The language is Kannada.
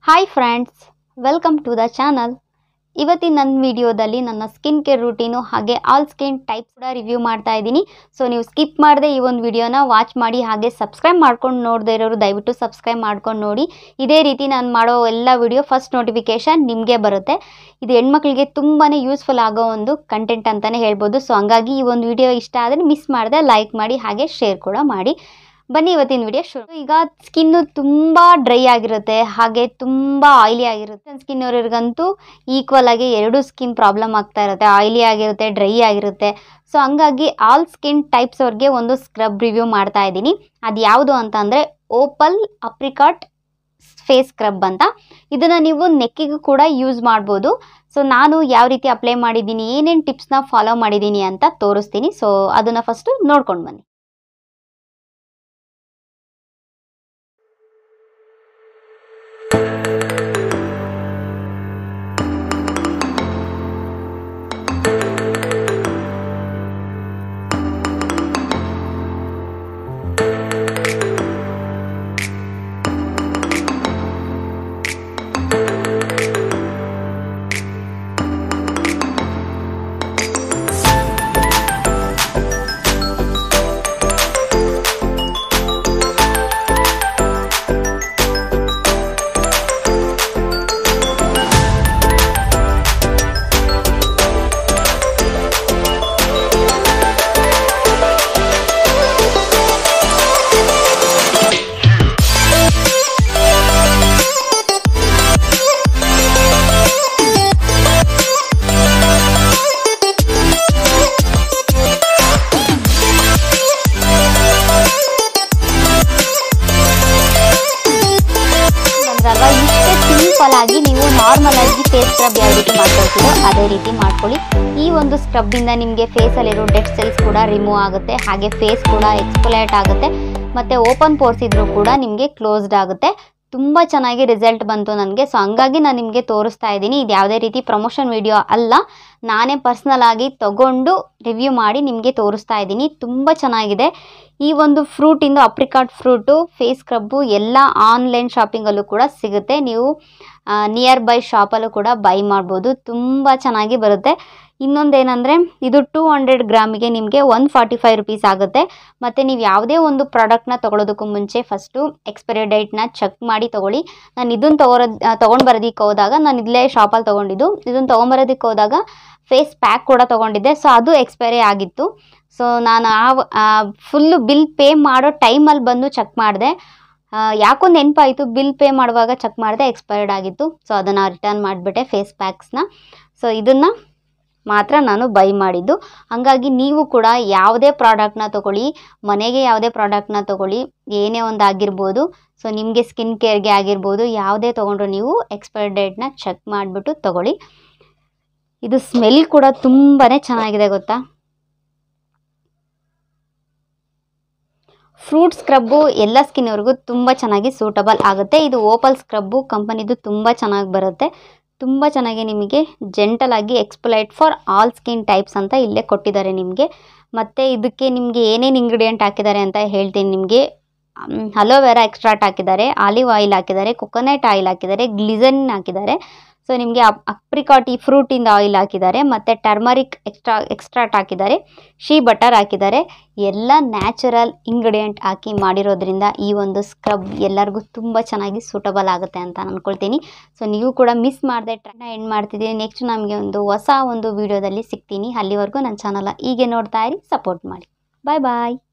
hi friends welcome to the channel ಇವತ್ತಿನ ನನ್ನ ವಿಡಿಯೋದಲ್ಲಿ ನನ್ನ ಸ್ಕಿನ್ ಕೇರ್ ರೂಟೀನು ಹಾಗೆ ಆಲ್ ಸ್ಕಿನ್ ಟೈಪ್ ಕೂಡ ರಿವ್ಯೂ ಮಾಡ್ತಾ ಇದ್ದೀನಿ ಸೊ ನೀವು ಸ್ಕಿಪ್ ಮಾಡದೆ ಈ ಒಂದು ವಿಡಿಯೋನ ವಾಚ್ ಮಾಡಿ ಹಾಗೆ ಸಬ್ಸ್ಕ್ರೈಬ್ ಮಾಡ್ಕೊಂಡು ನೋಡದೇ ಇರೋರು ದಯವಿಟ್ಟು ಸಬ್ಸ್ಕ್ರೈಬ್ ಮಾಡ್ಕೊಂಡು ನೋಡಿ ಇದೇ ರೀತಿ ನಾನು ಮಾಡೋ ಎಲ್ಲ ವಿಡಿಯೋ ಫಸ್ಟ್ ನೋಟಿಫಿಕೇಷನ್ ನಿಮಗೆ ಬರುತ್ತೆ ಇದು ಹೆಣ್ಮಕ್ಳಿಗೆ ತುಂಬಾ ಯೂಸ್ಫುಲ್ ಆಗೋ ಒಂದು ಕಂಟೆಂಟ್ ಅಂತಲೇ ಹೇಳ್ಬೋದು ಸೊ ಹಂಗಾಗಿ ಈ ಒಂದು ವಿಡಿಯೋ ಇಷ್ಟ ಆದರೆ ಮಿಸ್ ಮಾಡದೆ ಲೈಕ್ ಮಾಡಿ ಹಾಗೆ ಶೇರ್ ಕೂಡ ಮಾಡಿ ಬನ್ನಿ ಇವತ್ತಿನ ವಿಡಿಯೋ ಶುರು ಈಗ ಸ್ಕಿನ್ನು ತುಂಬ ಡ್ರೈ ಆಗಿರುತ್ತೆ ಹಾಗೆ ತುಂಬ ಆಯಿಲಿ ಆಗಿರುತ್ತೆ ಸ್ಕಿನ್ ಅವರಿಗಂತೂ ಈಕ್ವಲ್ ಆಗಿ ಎರಡು ಸ್ಕಿನ್ ಪ್ರಾಬ್ಲಮ್ ಆಗ್ತಾ ಇರುತ್ತೆ ಆಯಿಲಿ ಆಗಿರುತ್ತೆ ಡ್ರೈ ಆಗಿರುತ್ತೆ ಸೊ ಹಂಗಾಗಿ ಆಲ್ ಸ್ಕಿನ್ ಟೈಪ್ಸ್ ಅವ್ರಿಗೆ ಒಂದು ಸ್ಕ್ರಬ್ ರಿವ್ಯೂ ಮಾಡ್ತಾ ಇದ್ದೀನಿ ಅದು ಯಾವುದು ಅಂತ ಅಂದರೆ ಓಪಲ್ ಅಪ್ರಿಕಾಟ್ ಫೇಸ್ ಸ್ಕ್ರಬ್ ಅಂತ ಇದನ್ನು ನೀವು ನೆಕ್ಕಿಗೂ ಕೂಡ ಯೂಸ್ ಮಾಡ್ಬೋದು ಸೊ ನಾನು ಯಾವ ರೀತಿ ಅಪ್ಲೈ ಮಾಡಿದ್ದೀನಿ ಏನೇನು ಟಿಪ್ಸ್ನ ಫಾಲೋ ಮಾಡಿದ್ದೀನಿ ಅಂತ ತೋರಿಸ್ತೀನಿ ಸೊ ಅದನ್ನು ಫಸ್ಟು ನೋಡ್ಕೊಂಡು ಬನ್ನಿ ಬಂದ್ರಲ್ವಾ ಇಷ್ಟೇ ಸಿಂಪಲ್ ಆಗಿ ನೀವು ನಾರ್ಮಲ್ ಆಗಿ ಫೇಸ್ ಸ್ಕ್ರಬ್ ಯಾವ ರೀತಿ ಮಾಡ್ಕೊಳ್ತೀರೋ ಅದೇ ರೀತಿ ಮಾಡ್ಕೊಳ್ಳಿ ಈ ಒಂದು ಸ್ಕ್ರಬ್ ಇಂದ ನಿಮಗೆ ಫೇಸಲ್ಲಿರೋ ಡೆಡ್ ಸೆಲ್ಸ್ ಕೂಡ ರಿಮೂವ್ ಆಗುತ್ತೆ ಹಾಗೆ ಫೇಸ್ ಕೂಡ ಎಕ್ಸ್ಪೊಲೇಟ್ ಆಗುತ್ತೆ ಮತ್ತೆ ಓಪನ್ ಪೋರ್ಸ್ ಇದ್ರೂ ಕೂಡ ನಿಮಗೆ ಕ್ಲೋಸ್ಡ್ ಆಗುತ್ತೆ ತುಂಬ ಚೆನ್ನಾಗಿ ರಿಸಲ್ಟ್ ಬಂತು ನನಗೆ ಸೊ ಹಂಗಾಗಿ ನಾನು ನಿಮಗೆ ತೋರಿಸ್ತಾ ಇದ್ದೀನಿ ಇದು ಯಾವುದೇ ರೀತಿ ಪ್ರಮೋಷನ್ ವಿಡಿಯೋ ಅಲ್ಲ ನಾನೇ ಪರ್ಸ್ನಲ್ ಆಗಿ ತಗೊಂಡು ರಿವ್ಯೂ ಮಾಡಿ ನಿಮಗೆ ತೋರಿಸ್ತಾ ಇದ್ದೀನಿ ತುಂಬ ಚೆನ್ನಾಗಿದೆ ಈ ಒಂದು ಫ್ರೂಟಿಂದು ಅಪ್ರಿಕಾಟ್ ಫ್ರೂಟು ಫೇಸ್ ಸ್ಕ್ರಬ್ಬು ಎಲ್ಲ ಆನ್ಲೈನ್ ಶಾಪಿಂಗಲ್ಲೂ ಕೂಡ ಸಿಗುತ್ತೆ ನೀವು ನಿಯರ್ ಬೈ ಶಾಪಲ್ಲೂ ಕೂಡ ಬೈ ಮಾಡ್ಬೋದು ತುಂಬ ಚೆನ್ನಾಗಿ ಬರುತ್ತೆ ಇನ್ನೊಂದೇನೆಂದರೆ ಇದು ಟೂ ಹಂಡ್ರೆಡ್ ಗ್ರಾಮಿಗೆ ನಿಮಗೆ ಒನ್ ಫಾರ್ಟಿ ಫೈವ್ ರುಪೀಸ್ ಆಗುತ್ತೆ ಮತ್ತು ನೀವು ಯಾವುದೇ ಒಂದು ಪ್ರಾಡಕ್ಟ್ನ ತೊಗೊಳೋದಕ್ಕೂ ಮುಂಚೆ ಫಸ್ಟು ಎಕ್ಸ್ಪೈರಿ ಡೇಟ್ನ ಚೆಕ್ ಮಾಡಿ ತೊಗೊಳ್ಳಿ ನಾನು ಇದನ್ನು ತೊಗೊಳೋದು ತೊಗೊಂಡು ಬರೋದಕ್ಕೆ ಹೋದಾಗ ನಾನು ಇಲ್ಲೇ ಶಾಪಲ್ಲಿ ತೊಗೊಂಡಿದ್ದು ಇದನ್ನು ತೊಗೊಂಬರೋದಕ್ಕೆ ಹೋದಾಗ ಫೇಸ್ ಪ್ಯಾಕ್ ಕೂಡ ತೊಗೊಂಡಿದ್ದೆ ಸೊ ಅದು ಎಕ್ಸ್ಪೈರಿ ಆಗಿತ್ತು ಸೊ ನಾನು ಆ ಫುಲ್ಲು ಬಿಲ್ ಪೇ ಮಾಡೋ ಟೈಮಲ್ಲಿ ಬಂದು ಚೆಕ್ ಮಾಡಿದೆ ಯಾಕೋ ನೆನಪಾಯಿತು ಬಿಲ್ ಪೇ ಮಾಡುವಾಗ ಚೆಕ್ ಮಾಡಿದೆ ಎಕ್ಸ್ಪೈರ್ಡ್ ಆಗಿತ್ತು ಸೊ ಅದನ್ನು ರಿಟರ್ನ್ ಮಾಡಿಬಿಟ್ಟೆ ಫೇಸ್ ಪ್ಯಾಕ್ಸ್ನ ಸೊ ಇದನ್ನು ಮಾತ್ರ ನಾನು ಬೈ ಮಾಡಿದ್ದು ಹಾಗಾಗಿ ನೀವು ಕೂಡ ಯಾವುದೇ ಪ್ರಾಡಕ್ಟ್ನ ತೊಗೊಳ್ಳಿ ಮನೆಗೆ ಯಾವುದೇ ಪ್ರಾಡಕ್ಟ್ನ ತೊಗೊಳ್ಳಿ ಏನೇ ಒಂದು ಆಗಿರ್ಬೋದು ಸೊ ನಿಮಗೆ ಸ್ಕಿನ್ ಕೇರ್ಗೆ ಆಗಿರ್ಬೋದು ಯಾವುದೇ ತೊಗೊಂಡ್ರು ನೀವು ಎಕ್ಸ್ಪೈರಿ ಡೇಟ್ನ ಚೆಕ್ ಮಾಡಿಬಿಟ್ಟು ತೊಗೊಳ್ಳಿ ಇದು ಸ್ಮೆಲ್ ಕೂಡ ತುಂಬಾ ಚೆನ್ನಾಗಿದೆ ಗೊತ್ತಾ ಫ್ರೂಟ್ ಸ್ಕ್ರಬ್ಬು ಎಲ್ಲ ಸ್ಕಿನ್ನವ್ರಿಗೂ ತುಂಬ ಚೆನ್ನಾಗಿ ಸೂಟಬಲ್ ಆಗುತ್ತೆ ಇದು ಓಪಲ್ ಸ್ಕ್ರಬ್ಬು ಕಂಪನಿದು ತುಂಬ ಚೆನ್ನಾಗಿ ಬರುತ್ತೆ ತುಂಬ ಚೆನ್ನಾಗಿ ನಿಮಗೆ ಜೆಂಟಲ್ ಆಗಿ exfoliate for all skin types ಅಂತ ಇಲ್ಲೇ ಕೊಟ್ಟಿದ್ದಾರೆ ನಿಮಗೆ ಮತ್ತು ಇದಕ್ಕೆ ನಿಮಗೆ ಏನೇನು ಇಂಗ್ರೀಡಿಯೆಂಟ್ ಹಾಕಿದ್ದಾರೆ ಅಂತ ಹೇಳ್ತೀನಿ ನಿಮಗೆ ಅಲೋವೆರಾ ಎಕ್ಸ್ಟ್ರಾಟ್ ಹಾಕಿದ್ದಾರೆ ಆಲಿವ್ ಆಯಿಲ್ ಹಾಕಿದ್ದಾರೆ ಕೊಕೊನಟ್ ಆಯಿಲ್ ಹಾಕಿದ್ದಾರೆ ಗ್ಲಿಸನ್ ಹಾಕಿದ್ದಾರೆ ಸೊ ನಿಮಗೆ ಅಪ್ರಿಕಾಟ್ ಈ ಫ್ರೂಟಿಂದ ಆಯಿಲ್ ಹಾಕಿದ್ದಾರೆ ಮತ್ತು ಟರ್ಮರಿಕ್ ಎಕ್ಸ್ಟ್ರಾ ಎಕ್ಸ್ಟ್ರಾಟ್ ಹಾಕಿದ್ದಾರೆ ಶೀ ಬಟರ್ ಹಾಕಿದ್ದಾರೆ ಎಲ್ಲ ನ್ಯಾಚುರಲ್ ಇಂಗ್ರೀಡಿಯೆಂಟ್ ಹಾಕಿ ಮಾಡಿರೋದ್ರಿಂದ ಈ ಒಂದು ಸ್ಕ್ರಬ್ ಎಲ್ಲರಿಗೂ ತುಂಬ ಚೆನ್ನಾಗಿ ಸೂಟಬಲ್ ಆಗುತ್ತೆ ಅಂತ ಅಂದ್ಕೊಳ್ತೀನಿ ಸೊ ನೀವು ಕೂಡ ಮಿಸ್ ಮಾಡದೆ ಟ್ರೈನ ಎಂಡ್ ಮಾಡ್ತಿದ್ದೀನಿ ನೆಕ್ಸ್ಟ್ ನಮಗೆ ಒಂದು ಹೊಸ ಒಂದು ವೀಡಿಯೋದಲ್ಲಿ ಸಿಗ್ತೀನಿ ಅಲ್ಲಿವರೆಗೂ ನನ್ನ ಚಾನಲ್ ಹೀಗೆ ನೋಡ್ತಾ ಇರಿ ಸಪೋರ್ಟ್ ಮಾಡಿ ಬಾಯ್ ಬಾಯ್